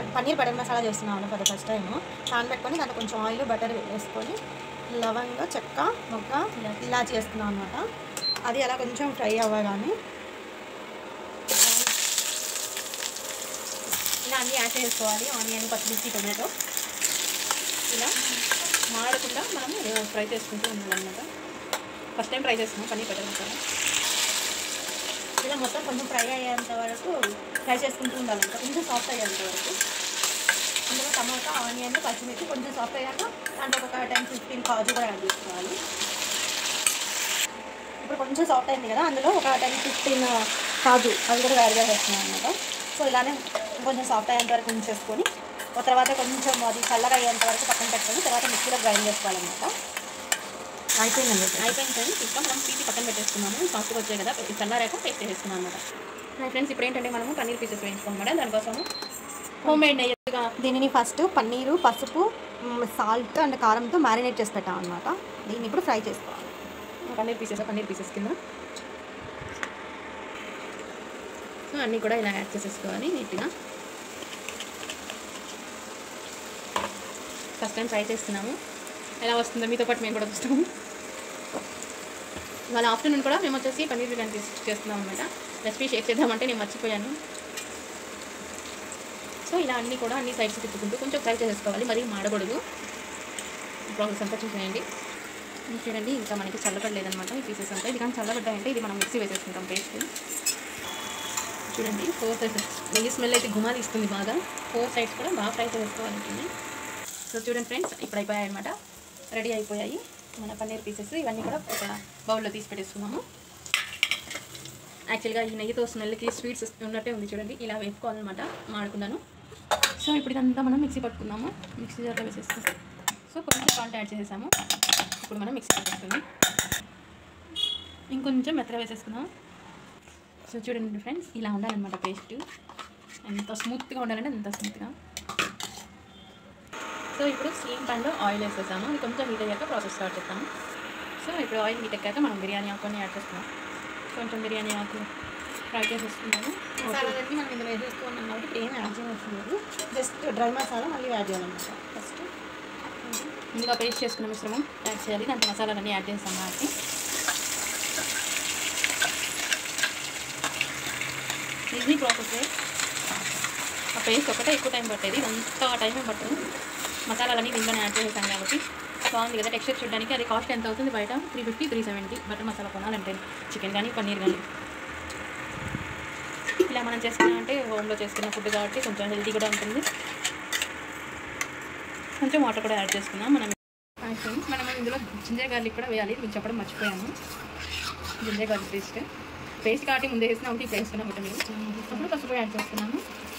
paneer butter masala చేస్తున్నాను for first time pan పెట్టుకొని దాంట్లో కొంచెం ఆయిల్ బటర్ వేసుకొని లవంగా చెక్క మొగ్గ ఇలాచి వేస్తున్నాను అనమాట అది అలా కొంచెం ఫ్రై అవ్వగానే ఇలా అన్నీ యాడ్ చేసుకోవాలి ఆనియన్ పచ్చిమిర్చి టొమాటో ఇలా మాడకుండా మనం ఫ్రై చేసుకుంటూ ఉండాలన్నమాట ఫస్ట్ టైం ట్రై చేస్తున్నాం పన్నీర్ బటర్ మసాలా ఇలా మొత్తం కొంచెం ఫ్రై అయ్యేంత వరకు ఫ్రై చేసుకుంటూ ఉండాలంట కొంచెం సాఫ్ట్ అయ్యేంత వరకు అందులో టమాటా ఆనియన్ పచ్చిమిర్చి కొంచెం సాఫ్ట్ అయ్యాక దాంట్లో ఒక టెన్ ఫిఫ్టీన్ కాజు కూడా యాడ్ చేసుకోవాలి ఇప్పుడు కొంచెం సాఫ్ట్ అయింది కదా అందులో ఒక టెన్ ఫిఫ్టీన్ కాజు అవి కూడా యాడ్ చేసేస్తున్నాను అనమాట సో ఇలానే కొంచెం సాఫ్ట్ అయ్యేంత వరకు ఉంచేసుకొని ఒక తర్వాత కొంచెం అది చల్లగా అయ్యేంత వరకు పక్కన పెట్టుకొని తర్వాత మిక్సీలో గ్రైండ్ చేసుకోవాలన్నమాట అయిపోయిందండి అయిపోయింది ఫ్రెండ్స్ ఇంకా మనం పీసి పక్కన పెట్టేసుకున్నాము సాఫ్ట్గా వచ్చాయి కదా ఇది చల్లారాక పేస్ట్ చేసేసుకున్నాం అనమాట ఫ్రెండ్స్ ఇప్పుడు ఏంటంటే మనము పన్నీర్ పీసెస్ వేయించుకోమాట దానికోసము హోమ్ మేడ్ నెయ్యిగా దీనిని ఫస్ట్ పన్నీరు పసుపు సాల్ట్ అండ్ కారంతో మ్యారినేట్ చేసి పెట్టాం అనమాట దీన్ని ఇప్పుడు ఫ్రై చేసుకోవాలి పన్నీర్ పీసెస్ పన్నీర్ పీసెస్ కింద సో అన్నీ కూడా ఇలా యాడ్ చేసేసుకోవాలి నీట్గా ఫస్ట్ టైం ట్రై చేస్తున్నాము ఎలా వస్తుందో మీతో పాటు మేము కూడా చూస్తాము వాళ్ళ ఆఫ్టర్నూన్ కూడా మేము వచ్చేసి పన్నీర్ బిర్యానీ చేసి చేస్తున్నాం అనమాట రెసిపీ షేర్ చేద్దామంటే నేను మర్చిపోయాను సో ఇలా అన్నీ కూడా అన్ని సైడ్స్ తిప్పుకుంటూ కొంచెం ఫ్రై చేసేసుకోవాలి మరీ మాడకూడదు ప్రాసెస్ అంతా చూసేయండి ఇది చూడండి ఇంకా మనకి చల్లబడలేదన్నమాట ఈ పీసెస్ అంతా ఇది కానీ చల్లబడ్డాయంటే ఇది మనం మిక్సీ వేసేసుకుంటాం పేస్ట్ చూడండి ఫోర్ సైడ్స్ నెయ్యి స్మెల్ అయితే గుమాలి ఇస్తుంది బాగా ఫోర్ సైడ్స్ కూడా బాగా ఫ్రై చేసుకోవాలంటుంది సో చూడండి ఫ్రెండ్స్ ఇప్పుడు అయిపోయాయి అనమాట రెడీ అయిపోయాయి మన పన్నీర్ పీసెస్ ఇవన్నీ కూడా ఒక బౌల్లో తీసి పెట్టేసుకున్నాము యాక్చువల్గా ఈ నెయ్యితో స్మెల్కి స్వీట్స్ ఉన్నట్టే ఉంది చూడండి ఇలా వేపుకోవాలన్నమాట మాడుకున్నాను సో ఇప్పుడు ఇదంతా మనం మిక్సీ పట్టుకున్నాము మిక్సీ జార్లో వేసేస్తాం సో కొంచెం సాల్ట్ యాడ్ చేసేసాము ఇప్పుడు మనం మిక్సీ పట్టేస్తుంది ఇంకొంచెం మెత్తగా వేసేసుకుందాం సో చూడండి ఫ్రెండ్స్ ఇలా ఉండాలన్నమాట పేస్ట్ ఎంత స్మూత్గా ఉండాలంటే అంత స్మూత్గా సో ఇప్పుడు స్టీమ్ ప్యాన్లో ఆయిల్ వేసేసాము అది కొంచెం హీట్ అయ్యాక ప్రాసెస్ స్టార్ట్ చేస్తాము సో ఇప్పుడు ఆయిల్ హీట్ ఎక్కాక మనం బిర్యానీ ఆకుని యాడ్ చేస్తున్నాం కొంచెం బిర్యానీ ఆకు ఫ్రై చేసేసుకున్నాము మసాలాలన్నీ మనం ఇందులో వేసేసుకున్నాం కాబట్టి ఇప్పుడు ఏం యాడ్ చేయవలసిన లేదు జస్ట్ డ్రై మసాలా మళ్ళీ యాడ్ చేయాలన్నమాట ఫస్ట్ ముందుగా పేస్ట్ చేసుకున్న మిశ్రమం యాడ్ చేయాలి దాంట్లో మసాలాలన్నీ యాడ్ చేస్తాం కాబట్టి ఈజీ ప్రాసెస్ ఆ పేస్ట్ ఒకటే ఎక్కువ టైం పట్టేది అంత టైం ఏం పట్టదు మసాలాలన్నీ దీంట్లోనే యాడ్ చేసేసాం కాబట్టి బాగుంది కదా టెక్స్చర్ చూడడానికి అది కాస్ట్ ఎంత అవుతుంది బయట three fifty three seventy butter masala కొనాలంటే చికెన్ కానీ పన్నీర్ కానీ ఇలా మనం చేసుకున్నాం అంటే హోమ్లో చేసుకున్న ఫుడ్ కాబట్టి కొంచెం హెల్తీ కూడా ఉంటుంది కొంచెం వాటర్ కూడా యాడ్ చేసుకున్నాం మనం ఫ్రెండ్స్ మనం ఇందులో జింజర్ గార్లిక్ కూడా వేయాలి మీకు చెప్పడం మర్చిపోయాను జింజర్ గార్లిక్ పేస్ట్ పేస్ట్ కాబట్టి ముందే వేసిన ఒకటి ఇప్పుడు వేసుకున్నాం ఒకటి మీరు అప్పుడు పసుపు యాడ్ చేస్తున్నాము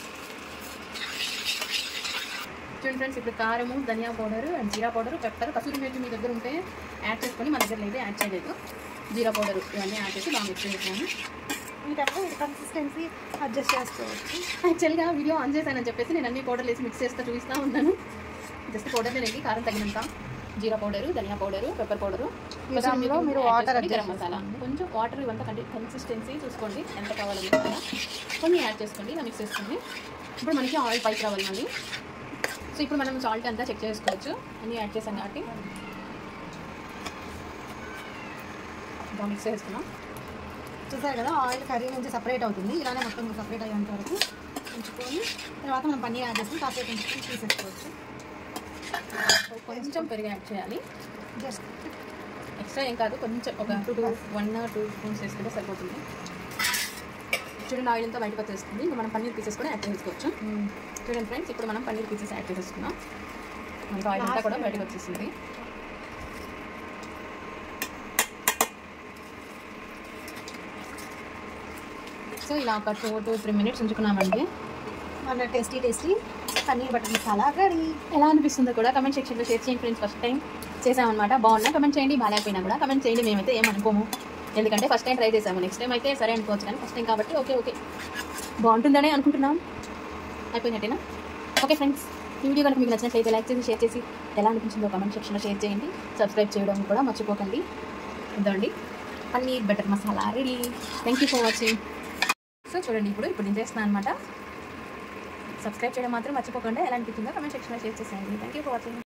చూడండి ఫ్రెండ్స్ ఇప్పుడు కారము ధనియా పౌడర్ అండ్ జీరా పౌడర్ పెప్పర్ కసూరి మేతి మీ దగ్గర ఉంటే యాడ్ చేసుకొని మన దగ్గర లేదు యాడ్ చేయలేదు జీరా పౌడర్ ఇవన్నీ యాడ్ చేసి బాగా మిక్స్ చేసాము ఇంకప్పుడు కన్సిస్టెన్సీ అడ్జస్ట్ చేసుకోవచ్చు యాక్చువల్గా వీడియో ఆన్ చేశానని చెప్పేసి నేను అన్ని పౌడర్లు వేసి మిక్స్ చేస్తూ చూపిస్తూ ఉన్నాను జస్ట్ పౌడర్ నేను కారం తగినంత జీరా పౌడరు ధనియా పౌడరు పెప్పర్ పౌడరు ఈ దానిలో మీరు వాటర్ adjust గరం మసాలా కొంచెం వాటర్ ఇవంతా కంటే కన్సిస్టెన్సీ చూసుకోండి ఎంత కావాలో మసాలా కొన్ని యాడ్ చేసుకోండి ఇలా మిక్స్ చేసుకోండి ఇప్పుడు మనకి ఆయిల్ పైకి రావాలి మళ్ళీ సో ఇప్పుడు మనం సాల్ట్ అంతా చెక్ చేసుకోవచ్చు అన్నీ యాడ్ చేసాం కాబట్టి బాగా మిక్స్ చేసుకున్నాం చూసారు కదా ఆయిల్ కర్రీ నుంచి సపరేట్ అవుతుంది ఇలానే మొత్తం సపరేట్ అయ్యేంత వరకు ఉంచుకొని తర్వాత మనం పన్నీర్ యాడ్ చేసుకుని కాసేపు ఉంచుకొని తీసేసుకోవచ్చు కొంచెం పెరుగు యాడ్ చేయాలి జస్ట్ ఎక్స్ట్రా ఏం కాదు కొంచెం ఒక two two one two spoons వేసుకుంటే సరిపోతుంది చూడండి ఆయిల్ అంతా బయటకు వచ్చేస్తుంది ఇంకా మనం పన్నీర్ పీసెస్ కూడా యాడ్ చేసుకోవచ్చు చూడండి ఫ్రెండ్స్ ఇప్పుడు మనం పన్నీర్ పీసెస్ యాడ్ చేసేసుకున్నాం మనకి ఆయిల్ అంతా కూడా బయటకు వచ్చేసింది సో ఇలా ఒక టూ టూ త్రీ మినిట్స్ ఉంచుకున్నామండి మన tasty tasty paneer butter masala ready ఎలా అనిపిస్తుందో కూడా కమెంట్ సెక్షన్లో షేర్ చేయండి ఫ్రెండ్స్ ఫస్ట్ టైం చేసామన్నమాట బాగున్నా కమెంట్ చేయండి బాగాలేకపోయినా కూడా కమెంట్ చేయండి మేమైతే ఏమనుకోము ఎందుకంటే ఫస్ట్ టైం ట్రై చేసాము నెక్స్ట్ టైం అయితే సరే అనుకోవచ్చు కానీ ఫస్ట్ టైం కాబట్టి ఓకే ఓకే బాగుంటుందనే అనుకుంటున్నాం అయిపోయినట్టేనా ఓకే ఫ్రెండ్స్ ఈ వీడియో కనుక మీకు నచ్చినట్లయితే లైక్ చేసి షేర్ చేసి ఎలా అనిపించిందో కమెంట్ సెక్షన్లో షేర్ చేయండి సబ్స్క్రైబ్ చేయడం కూడా మర్చిపోకండి ఇదండి paneer butter masala ready thank you for watching so చూడండి ఇప్పుడు ఇప్పుడు నేను చేస్తున్నాను అనమాట సబ్స్క్రైబ్ చేయడం మాత్రం మర్చిపోకుండా ఎలా అనిపించిందో కమెంట్ సెక్షన్లో షేర్ చేసేయండి థ్యాంక్ యూ ఫర్ వాచింగ్